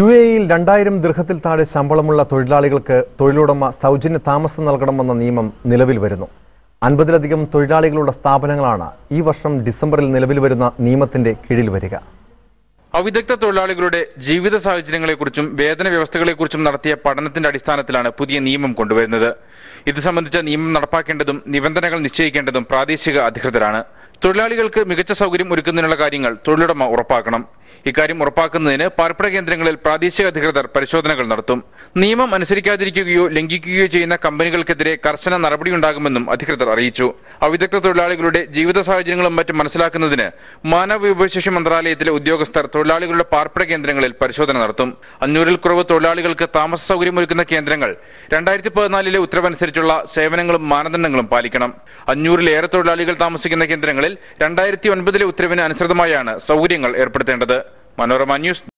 U എയിൽ രണ്ടായിരം ദൃഹത്തിൽ താഴെ ശമ്പളമുള്ള തൊഴിലാളികൾക്ക് തൊഴിലുടമ സൗജന്യ താമസം നൽകണമെന്ന നിയമം നിലവിൽ വരുന്നു അൻപതിലധികം തൊഴിലാളികളുടെ സ്ഥാപനങ്ങളാണ് ഈ വർഷം ഡിസംബറിൽ നിലവിൽ വരുന്ന നിയമത്തിന്റെ കീഴിൽ വരിക അവിദഗ്ധ തൊഴിലാളികളുടെ ജീവിത സാഹചര്യങ്ങളെക്കുറിച്ചും വേതന വ്യവസ്ഥകളെക്കുറിച്ചും നടത്തിയ പഠനത്തിന്റെ അടിസ്ഥാനത്തിലാണ് പുതിയ നിയമം കൊണ്ടുവരുന്നത് ഇത് സംബന്ധിച്ച നിയമം നടപ്പാക്കേണ്ടതും നിബന്ധനകൾ നിശ്ചയിക്കേണ്ടതും പ്രാദേശിക അധികൃതരാണ് തൊഴിലാളികൾക്ക് മികച്ച സൗകര്യം ഒരുക്കുന്നതിനുള്ള കാര്യങ്ങൾ തൊഴിലുടമ ഉറപ്പാക്കണം ഇക്കാര്യം ഉറപ്പാക്കുന്നതിന് പാർപ്പിട കേന്ദ്രങ്ങളിൽ പ്രാദേശിക അധികൃതർ പരിശോധനകൾ നടത്തും നിയമം അനുസരിക്കാതിരിക്കുകയോ ലംഘിക്കുകയോ ചെയ്യുന്ന കമ്പനികൾക്കെതിരെ കർശന നടപടിയുണ്ടാകുമെന്നും അധികൃതർ അറിയിച്ചു അവിദഗ്ധ തൊഴിലാളികളുടെ ജീവിത സാഹചര്യങ്ങളും മറ്റും മനസ്സിലാക്കുന്നതിന് മാനവ വിഭവശേഷി മന്ത്രാലയത്തിലെ ഉദ്യോഗസ്ഥർ തൊഴിലാളികളുടെ പാർപ്പിട കേന്ദ്രങ്ങളിൽ പരിശോധന നടത്തും അഞ്ഞൂറിൽ കുറവ് തൊഴിലാളികൾക്ക് താമസ സൗകര്യമൊരുക്കുന്ന കേന്ദ്രങ്ങൾ രണ്ടായിരത്തി പതിനാലിലെ ഉത്തരവനുസരിച്ചുള്ള സേവനങ്ങളും മാനദണ്ഡങ്ങളും പാലിക്കണം അഞ്ഞൂറിലേറെ തൊഴിലാളികൾ താമസിക്കുന്ന കേന്ദ്രങ്ങളിൽ രണ്ടായിരത്തി ഒൻപതിലെ ഉത്തരവിന് അനുസൃതമായാണ് സൗകര്യങ്ങൾ ഏർപ്പെടുത്തേണ്ടത് മനോരമ ന്യൂസ്